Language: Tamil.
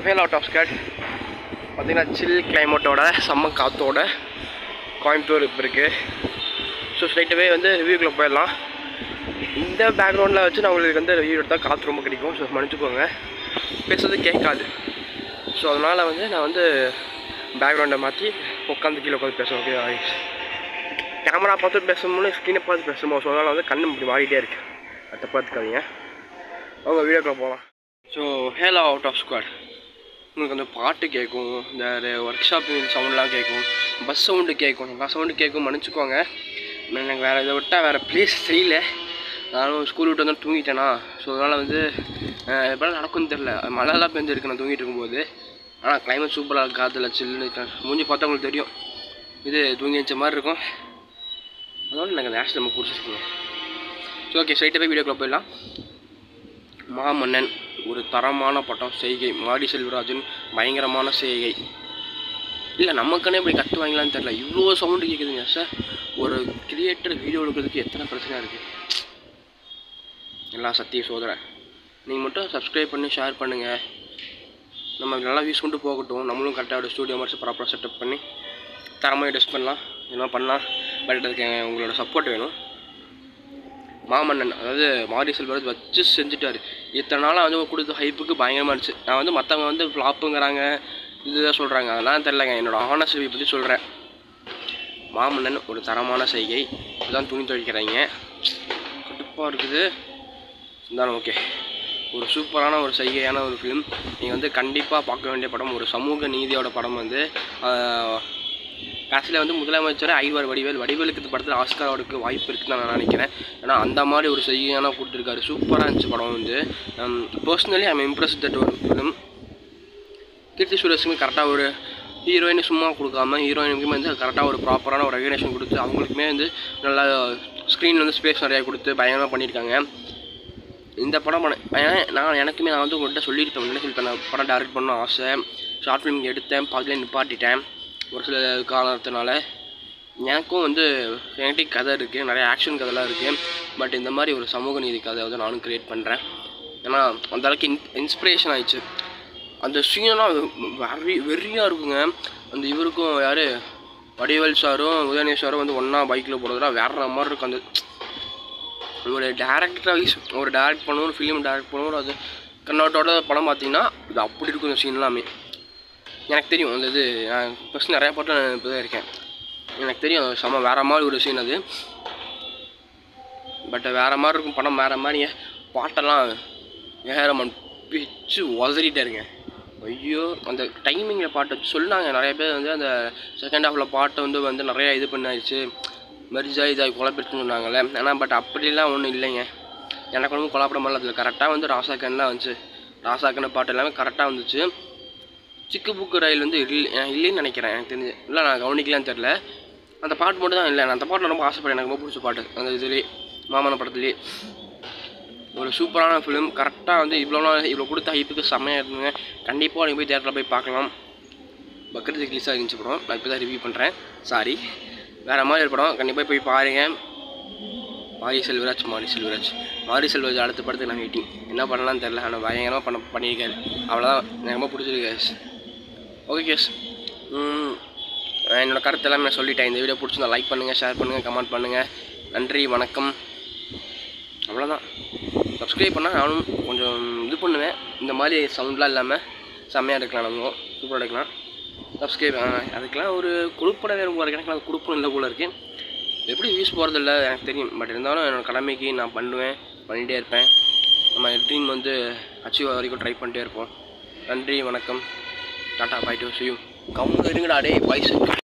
ஹேல் அவுட் ஆஃப் ஸ்கேட் பார்த்தீங்கன்னா சில் கிளைமேட்டோட செம்ம காற்றோட கோயம்புத்தூர் இப்போ இருக்குது ஸோ ஸ்ட்ரைட்டாகவே வந்து ரிவ்யூக்குள்ளே போயிடலாம் இந்த பேக்ரவுண்டில் வச்சு நான் உங்களுக்கு வந்து ரிவ்யூ எடுத்தால் காற்று ரொம்ப கிடைக்கும் ஸோ மன்னிச்சுக்கோங்க பேசுறது கேட்காது ஸோ அதனால் வந்து நான் வந்து பேக்ரவுண்டை மாற்றி உட்காந்து கீழே உட்காந்து பேசுவேன் ஓகே ஆயிடுச்சு கேமரா பார்த்து பேசணும்னு ஸ்க்ரீனை பார்த்து பேசணும் ஸோ அதனால் வந்து கண்ணு இப்படி மாறிட்டே இருக்கு அதை பார்த்துக்காதீங்க அவங்க வீடியோக்குள்ள போகலாம் so hello out of squad உங்களுக்கு அந்த பாட்டு கேட்கும் இந்த ஒர்க் ஷாப் சவுண்ட்லாம் கேட்கும் பஸ் சவுண்டு கேட்கும் எல்லா சவுண்டு கேட்கும் மன்னிச்சுக்கோங்க எனக்கு வேறு இதை விட்டால் வேறு ப்ளேஸ் தெரியல நானும் ஸ்கூல் விட்டு வந்து தூங்கிட்டேனா ஸோ அதனால் வந்து அஹ், எப்படிலாம் நடக்கும்னு தெரில மழைலாம் பெஞ்சிருக்கு நான் தூங்கிட்டு இருக்கும்போது ஆனால் கிளைமேட் சூப்பராக இருக்கு காற்றுல சில்லுன்னு இருக்கு. மூஞ்சி பார்த்தா உங்களுக்கு தெரியும் இது தூங்கி வச்ச மாதிரி இருக்கும் அதோட எனக்கு அந்த ஆக்ஷன் நம்ம பிடிச்சிருக்குங்க ஸோ ஓகே ஸ்ட்ரைட்டாக போய் வீடியோக்குள்ளே போயிடலாம் மாமன்னன் ஒரு தரமான படம் செய்கை மாடி செல்வராஜன் பயங்கரமான செய்கை இல்லை நமக்குன்னே இப்படி கட்டு வாங்கலான்னு தெரில இவ்வளோ சவுண்டு கேட்குதுங்க சார் ஒரு கிரியேட்டர் வீடியோ எடுக்கிறதுக்கு எத்தனை பிரச்சனை இருக்குது எல்லா சத்திய சோதனை நீங்கள் மட்டும் சப்ஸ்கிரைப் பண்ணி ஷேர் பண்ணுங்கள் நம்ம நல்லா யூஸ் கொண்டு போகட்டும் நம்மளும் கரெக்டாக ஒரு ஸ்டூடியோ மாதிரி ப்ராப்பராக செட்டப் பண்ணி தரமாக டெஸ்ட் பண்ணலாம் என்ன பண்ணலாம் பட் அதுக்கு உங்களோட சப்போர்ட் வேணும் மாமன்னன் அதாவது மாரி செல்வராஜ் வச்சு செஞ்சுட்டாரு இத்தனை நாளாக வந்து கொடுத்த ஹைப்புக்கு பயங்கரமாக இருந்துச்சு நான் வந்து மற்றவங்க வந்து ஃப்ளாப்புங்கிறாங்க இதுதான் சொல்கிறாங்க அதெல்லாம் தெரிலங்க என்னோட ஆனஸ்ட் ரிவ்யூ பற்றி சொல்கிறேன் மாமன்னன் ஒரு தரமான செய்கை இதுதான் துணி துவைக்கிறாங்க கடுப்பாக இருக்குது இருந்தாலும் ஓகே ஒரு சூப்பரான ஒரு செய்கையான ஒரு ஃபிலிம் நீங்கள் வந்து கண்டிப்பாக பார்க்க வேண்டிய படம் ஒரு சமூக நீதியோட படம் வந்து கடைசியில் வந்து முதலமைச்சர் ஐவர் வடிவேல் வடிவேலுக்கு இந்த படத்தில் ஆஸ்கார் அவருக்கு வாய்ப்பு இருக்குன்னு நான் நினைக்கிறேன் ஏன்னா அந்த மாதிரி ஒரு செய்கையான கொடுத்துருக்காரு சூப்பராக இருந்துச்சு படம் வந்து பர்சனலி ஐம் இம்ப்ரெஸ் தட் ஒரு ஃபிலிம் கீர்த்தி சுரேஷுமே கரெக்டாக ஒரு ஹீரோயின் சும்மா கொடுக்காம ஹீரோயினுக்குமே வந்து கரெக்டாக ஒரு ப்ராப்பரான ஒரு ரெகனேஷன் கொடுத்து அவங்களுக்குமே வந்து நல்லா ஸ்க்ரீனில் வந்து ஸ்பேஸ் நிறையா கொடுத்து பயங்கரமாக பண்ணியிருக்காங்க இந்த படம் பண்ண ஏன்னா நான் எனக்குமே நான் வந்து உங்கள்கிட்ட சொல்லியிருப்பேன் முன்னாடி சொல்லியிருப்பேன் நான் படம் டேரக்ட் பண்ண ஆசை ஷார்ட் ஃபிலிம் எடுத்தேன் பாதிலே நிப்பாட்டிட்டேன் ஒரு சில காரணத்தினால எனக்கும் வந்து என்கிட்ட கதை இருக்குது நிறைய ஆக்ஷன் கதைலாம் இருக்குது பட் இந்த மாதிரி ஒரு சமூக நீதி கதை வந்து நானும் க்ரியேட் பண்ணுறேன் ஏன்னா அந்த அளவுக்கு இன் இன்ஸ்பிரேஷன் ஆயிடுச்சு அந்த சீனெல்லாம் வெறி வெறியாக இருக்குங்க அந்த இவருக்கும் யார் வடிவேல் சாரும் உதயநிதி சாரும் வந்து ஒன்றா பைக்கில் போகிறதுலாம் வேற மாதிரி இருக்கும் அந்த ஒரு டேரக்டராக ஒரு டேரக்ட் பண்ணணும் ஒரு ஃபிலிம் டேரக்ட் பண்ணணும் அது கண்ணோட்டோட படம் பார்த்தீங்கன்னா இது அப்படி இருக்கும் இந்த சீன் எல்லாமே எனக்கு தெரியும் அந்த இது நான் ஃபஸ்ட் நிறையா பாட்டு நான் இப்போ தான் இருக்கேன் எனக்கு தெரியும் அது செம வேறு மாதிரி ஒரு சீன் அது பட் வேறு மாதிரி இருக்கும் படம் வேறு மாதிரி பாட்டெல்லாம் ஏறமன் பிச்சு உதறிட்டாருங்க ஐயோ அந்த டைமிங்கில் பாட்டை வச்சு சொன்னாங்க நிறைய பேர் வந்து அந்த செகண்ட் ஹாஃபில் பாட்டை வந்து வந்து நிறையா இது பண்ணாயிடுச்சு மெரிஜா இதாகி குழப்பிடுச்சுன்னு சொன்னாங்கல்ல ஆனால் பட் அப்படிலாம் ஒன்றும் இல்லைங்க எனக்கு ஒன்றும் குழப்படமெல்லாம் அதில் கரெக்டாக வந்து ராசாக்கன்லாம் வந்துச்சு ராசாக்கன் பாட்டு எல்லாமே கரெக்டாக வந்துச்சு சிக்கு புக்கு ரயில் வந்து இல்லை இல்லைன்னு நினைக்கிறேன் எனக்கு தெரிஞ்சு இல்லை நான் கவனிக்கலான்னு தெரில அந்த பாட்டு மட்டும் தான் இல்லை நான் அந்த பாட்டில் ரொம்ப ஆசைப்படுறேன் எனக்கு ரொம்ப பிடிச்ச பாட்டு அந்த இதுலேயே மாமன படத்துலேயே ஒரு சூப்பரான ஃபிலிம் கரெக்டாக வந்து இவ்வளோ நாள் இவ்வளோ கொடுத்த ஹைப்புக்கு செம்மையாக இருந்துங்க கண்டிப்பாக நீங்கள் போய் தேட்டரில் போய் பார்க்கலாம் பக்ரீத் ரிலீஸாக இருந்துச்சு படம் நான் இப்போ தான் ரிவ்யூ பண்ணுறேன் சாரி வேறு மாதிரி ஒரு படம் கண்டிப்பாக போய் பாருங்கள் மாரி செல்வராஜ் மாரி செல்வராஜ் மாரி செல்வராஜ் அடுத்த படத்துக்கு நான் வெயிட்டிங் என்ன பண்ணலாம்னு தெரில ஆனால் பயங்கரமாக பண்ண பண்ணியிருக்காரு அவ்வளோதான் எனக்கு ரொம்ப பிடிச்சிருக்கு guys. ஓகே கேஸ் என்னோட கருத்து எல்லாமே நான் சொல்லிட்டேன் இந்த வீடியோ பிடிச்சிருந்தா லைக் பண்ணுங்கள் ஷேர் பண்ணுங்கள் கமெண்ட் பண்ணுங்கள் நன்றி வணக்கம் அவ்வளோதான் சப்ஸ்கிரைப் பண்ணால் நானும் கொஞ்சம் இது பண்ணுவேன் இந்த மாதிரி சவுண்ட்லாம் இல்லாமல் செம்மையாக எடுக்கலாம் நம்ம சூப்பராக எடுக்கலாம் சப்ஸ்கிரைப் அதுக்கெலாம் ஒரு கொடுப்பட வேறு போகிற எனக்கு கொடுப்பணும் இல்லை போல இருக்குது எப்படி வியூஸ் போகிறதில்ல எனக்கு தெரியும் பட் இருந்தாலும் என்னோடய கடமைக்கு நான் பண்ணுவேன் பண்ணிகிட்டே இருப்பேன் நம்ம ட்ரீம் வந்து அச்சீவ் வரைக்கும் ட்ரை பண்ணிட்டே இருப்போம் நன்றி வணக்கம் tata bye to see you கவுங்க இருங்கடா டே பாய்ஸ்